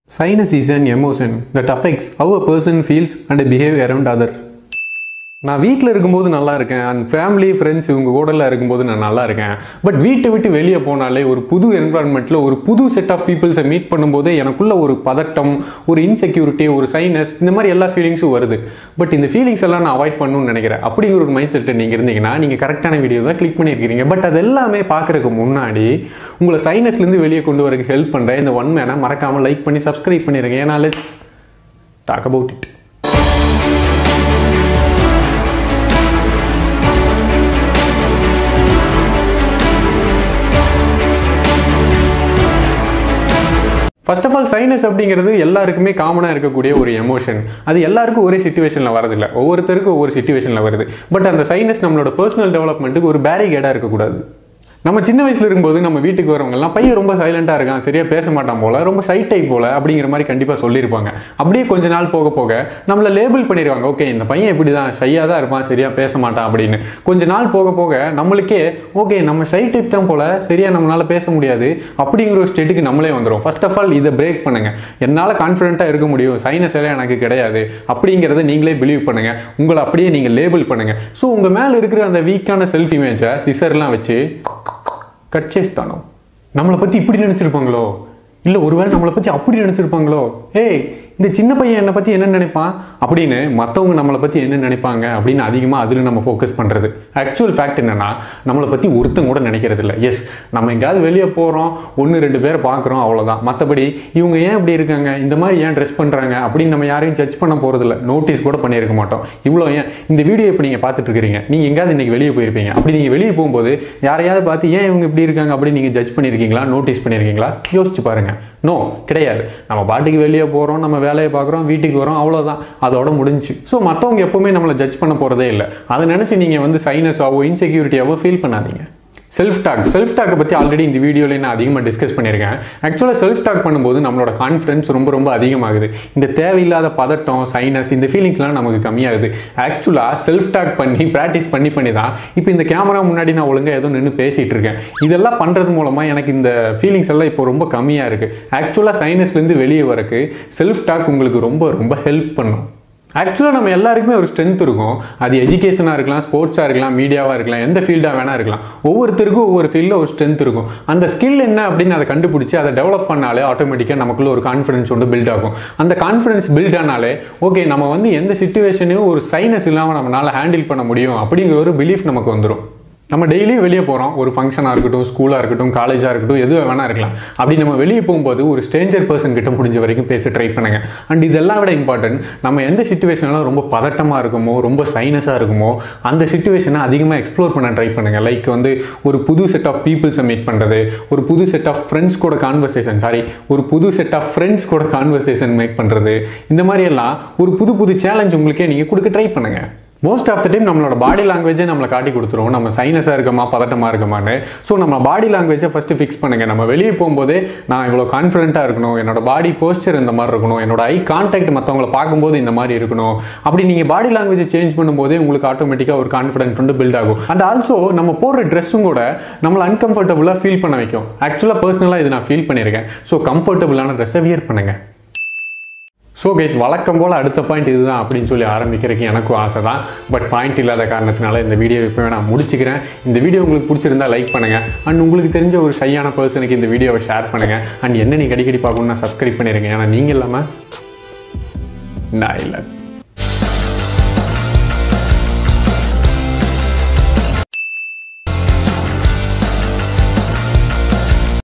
Sinus is an emotion that affects how a person feels and behave around other. நான் வீட்டில் இருக்கும்போது நல்லா இருக்கேன் அண்ட் ஃபேமிலி ஃப்ரெண்ட்ஸ் இவங்க கூடலாம் இருக்கும்போது நான் நல்லா இருக்கேன் பட் வீட்டை விட்டு வெளியே போனாலே ஒரு புது என்வரான்மெண்ட்டில் ஒரு புது செட் ஆஃப் பீப்புள்ஸை மீட் பண்ணும்போது எனக்குள்ள ஒரு பதட்டம் ஒரு இன்செக்யூரிட்டி ஒரு சைனஸ் இந்த மாதிரி எல்லா ஃபீலிங்ஸும் வருது பட் இந்த ஃபீலிங்ஸ் எல்லாம் நான் அவாய்ட் பண்ணணும்னு நினைக்கிறேன் அப்படிங்கிற ஒரு மைண்ட் செட்டில் நீங்கள் இருந்தீங்கன்னா நீங்கள் கரெக்டான வீடியோ தான் கிளிக் பண்ணியிருக்கீங்க பட் அது எல்லாமே பார்க்குறதுக்கு முன்னாடி உங்களை சைனஸ்லேருந்து வெளியே கொண்டு வரக்கு ஹெல்ப் பண்ணுற இந்த ஒன் மேனை மறக்காமல் லைக் பண்ணி சப்ஸ்கிரைப் பண்ணிடுங்க ஏன்னா let's talk about it first of all sinus அப்படிங்கிறது எல்லாருக்குமே காமனாக இருக்கக்கூடிய ஒரு எமோஷன் அது எல்லாருக்கும் ஒரே சுச்சுவேஷனில் வரதில்லை ஒவ்வொருத்தருக்கும் ஒவ்வொரு சுச்சுவேஷனில் வருது பட் அந்த சைனஸ் நம்மளோட பர்சனல் டெவலப்மெண்ட்டுக்கு ஒரு பேரிகேடாக இருக்கக்கூடாது நம்ம சின்ன வயசுல இருக்கும்போது நம்ம வீட்டுக்கு வரவங்கலாம் பையன் ரொம்ப சைலண்டாக இருக்கான் சரியா பேச மாட்டான் போல ரொம்ப ஷை டைப் போல அப்படிங்கிற மாதிரி கண்டிப்பாக சொல்லியிருப்பாங்க அப்படியே கொஞ்ச நாள் போக போக நம்மளை லேபிள் பண்ணிடுவாங்க ஓகே இந்த பையன் இப்படி தான் ஷையாக தான் இருப்பான் சரியா பேச மாட்டான் அப்படின்னு கொஞ்ச நாள் போக போக நம்மளுக்கே ஓகே நம்ம ஷை டைப் தான் போல சரியா நம்மளால பேச முடியாது அப்படிங்கிற ஒரு ஸ்டேட்டுக்கு நம்மளே வந்துடும் ஃபர்ஸ்ட் ஆஃப் ஆல் இதை பிரேக் பண்ணுங்க என்னால் கான்ஃபிடென்ட்டாக இருக்க முடியும் சைனஸ் எல்லாம் எனக்கு கிடையாது அப்படிங்கிறத நீங்களே பிலீவ் பண்ணுங்க உங்களை அப்படியே நீங்கள் லேபிள் பண்ணுங்க ஸோ உங்கள் மேலே இருக்கிற அந்த வீக்கான செல்ஃப் இமேஜை சிசர்லாம் வச்சு கட் చేస్తాను நம்மளை பற்றி இப்படி நினச்சிருப்பாங்களோ இல்லை ஒருவேளை நம்மளை பற்றி அப்படி நினச்சிருப்பாங்களோ ஏய் இந்த சின்ன பையன் என்னை பற்றி என்ன நினைப்பான் அப்படின்னு மற்றவங்க நம்மளை பற்றி என்ன நினைப்பாங்க அப்படின்னு அதிகமாக அதில் நம்ம ஃபோக்கஸ் பண்ணுறது ஆக்சுவல் ஃபேக்ட் என்னென்னா நம்மளை பற்றி ஒருத்தங்க கூட நினைக்கிறது இல்லை எஸ் நம்ம எங்கேயாவது வெளியே போகிறோம் ஒன்று ரெண்டு பேரை பார்க்குறோம் அவ்வளோதான் மற்றபடி இவங்க ஏன் இப்படி இருக்காங்க இந்த மாதிரி ஏன் ட்ரெஸ் பண்ணுறாங்க அப்படின்னு நம்ம யாரையும் ஜட்ஜ் பண்ண போகிறதில்ல நோட்டீஸ் கூட பண்ணியிருக்க மாட்டோம் இவ்வளோ ஏன் இந்த வீடியோ இப்போ நீங்கள் பார்த்துட்டு இருக்கிறீங்க நீங்கள் எங்கேயாவது இன்றைக்கி வெளியே போயிருப்பீங்க அப்படி நீங்கள் வெளியே போகும்போது யாரையாவது பார்த்து ஏன் இவங்க இப்படி இருக்காங்க அப்படின்னு நீங்கள் ஜட்ஜ் பண்ணியிருக்கீங்களா நோட்டீஸ் பண்ணியிருக்கீங்களா யோசிச்சு பாருங்கள் நோ கிடையாது நம்ம பாட்டுக்கு வெளியே போகிறோம் நம்ம வேலையை பார்க்குறோம் வீட்டுக்கு வரோம் அவ்வளோதான் அதோட முடிஞ்சு ஸோ மற்றவங்க எப்பவுமே நம்மளை ஜட்ஜ் பண்ண போகிறதே இல்லை அதை நினச்சி நீங்கள் வந்து சைனஸாவோ இன்செக்யூரிட்டியாவோ ஃபீல் பண்ணாதீங்க செல்ஃப் டாக் செல்ஃப் டாக்கை பற்றி ஆல்ரெடி இந்த வீடியோவில் நான் அதிகமாக டிஸ்கஸ் பண்ணியிருக்கேன் ஆக்சுவலாக செல்ஃப் டாக் பண்ணும்போது நம்மளோட கான்ஃபிடன்ஸ் ரொம்ப ரொம்ப அதிகமாகுது இந்த தேவையில்லாத பதட்டம் சைனஸ் இந்த ஃபீலிங்ஸ்லாம் நமக்கு கம்மியாகுது ஆக்சுவலாக செல்ஃப் டாக் பண்ணி ப்ராக்டிஸ் பண்ணி பண்ணி தான் இப்போ இந்த கேமரா முன்னாடி நான் ஒழுங்காக ஏதோ நின்று பேசிகிட்டு இருக்கேன் இதெல்லாம் பண்ணுறது மூலமாக எனக்கு இந்த ஃபீலிங்ஸ் எல்லாம் இப்போ ரொம்ப கம்மியாக இருக்குது ஆக்சுவலாக சைனஸ்லேருந்து வெளியே வரக்கு செல்ஃப் டாக் உங்களுக்கு ரொம்ப ரொம்ப ஹெல்ப் பண்ணும் ஆக்சுவலாக நம்ம எல்லாருக்குமே ஒரு ஸ்ட்ரென்த் இருக்கும் அது எஜுகேஷனாக இருக்கலாம் ஸ்போர்ட்ஸாக இருக்கலாம் மீடியாவாக இருக்கலாம் எந்த ஃபீல்டாக வேணா இருக்கலாம் ஒவ்வொருத்தருக்கும் ஒவ்வொரு ஃபீல்டில் ஒரு ஸ்ட்ரென்த் இருக்கும் அந்த ஸ்கில் என்ன அப்படின்னு அதை கண்டுபிடிச்சி அதை டெவலப் பண்ணாலே ஆட்டோமேட்டிக்காக நமக்குள்ள ஒரு கான்ஃபிடன்ஸ் வந்து பில்ட் ஆகும் அந்த கான்ஃபிடன்ஸ் பில்ட் ஆனாலே ஓகே நம்ம வந்து எந்த சுச்சுவேஷனையும் ஒரு சைனஸ் இல்லாமல் நம்மளால் ஹேண்டில் பண்ண முடியும் அப்படிங்கிற ஒரு பிலீஃப் நமக்கு வந்துடும் நம்ம டெய்லியும் வெளியே போகிறோம் ஒரு ஃபங்க்ஷனாக இருக்கட்டும் ஸ்கூலாக இருக்கட்டும் காலேஜாக இருக்கட்டும் எதுவாக வேணா இருக்கலாம் அப்படி நம்ம வெளியே போகும்போது ஒரு ஸ்ட்ரேஞ்சர் பர்சன் கிட்ட முடிஞ்ச வரைக்கும் பேச ட்ரை பண்ணுங்க அண்ட் இதெல்லாம் விட இம்பார்ட்டன்ட் நம்ம எந்த சுச்சுவேஷனில் ரொம்ப பதட்டமாக இருக்குமோ ரொம்ப சைனஸாக இருக்குமோ அந்த சுச்சுவேஷனை அதிகமாக எக்ஸ்ப்ளோர் பண்ண ட்ரை பண்ணுங்க லைக் வந்து ஒரு புது செட் ஆஃப் பீப்புள்ஸை மீட் பண்ணுறது ஒரு புது செட் ஆஃப் ஃப்ரெண்ட்ஸ் கூட கான்வர்சேஷன் சாரி ஒரு புது செட் ஆஃப் ஃப்ரெண்ட்ஸ் கூட கான்வர்சேஷன் மேக் பண்ணுறது இந்த மாதிரி எல்லாம் ஒரு புது புது சேலஞ்ச் உங்களுக்கே நீங்கள் கொடுக்க ட்ரை பண்ணுங்கள் மோஸ்ட் ஆஃப் த டைம் நம்மளோட பாடி லாங்குவேஜே நம்மளை காட்டி கொடுத்துருவோம் நம்ம சைனஸாக இருக்கமா பதட்டமாக இருக்கமான்னு ஸோ நம்ம பாடி லாங்குவேஜை ஃபஸ்ட்டு ஃபிக்ஸ் பண்ணுங்கள் நம்ம வெளியே போகும்போதே நான் இவ்வளோ கான்ஃபிடென்ட்டாக இருக்கணும் என்னோட பாடி போஸ்டர் இந்த மாதிரி இருக்கணும் என்னோட ஐ கான்டாக்ட் மற்றவங்களை பார்க்கும்போது இந்த மாதிரி இருக்கணும் அப்படி நீங்கள் பாடி லாங்குவேஜை சேஞ்ச் பண்ணும்போதே உங்களுக்கு ஆட்டோமேட்டிக்காக ஒரு கான்ஃபிடென்ட் வந்து பில்ட் ஆகும் அண்ட் ஆல்சோ நம்ம போடுற ட்ரெஸ்ஸும் கூட நம்மளை அன்கம்ஃபர்டபுளாக ஃபீல் பண்ண வைக்கும் ஆக்சுவலாக பர்சனலாக இது நான் ஃபீல் பண்ணியிருக்கேன் ஸோ கம்ஃபர்டபுளான ட்ரெஸ்ஸை வியர் பண்ணுங்கள் ஸோ கைஸ் வழக்கம் போல் அடுத்த பாயிண்ட் இதுதான் அப்படின்னு சொல்லி ஆரம்பிக்கிறதுக்கு எனக்கும் ஆசை தான் பட் பாயிண்ட் இல்லாத காரணத்தினால இந்த வீடியோ இப்போ நான் முடிச்சுக்கிறேன் இந்த வீடியோ உங்களுக்கு பிடிச்சிருந்தா லைக் பண்ணுங்கள் அண்ட் உங்களுக்கு தெரிஞ்ச ஒரு ஷையான பர்சனுக்கு இந்த வீடியோவை ஷேர் பண்ணுங்கள் அண்ட் என்ன நீங்கள் அடிக்கடி பார்க்கணுன்னா சப்ஸ்கிரைப் பண்ணிடுங்க ஏன்னா நீங்கள் இல்லாமல் நான் இல்லை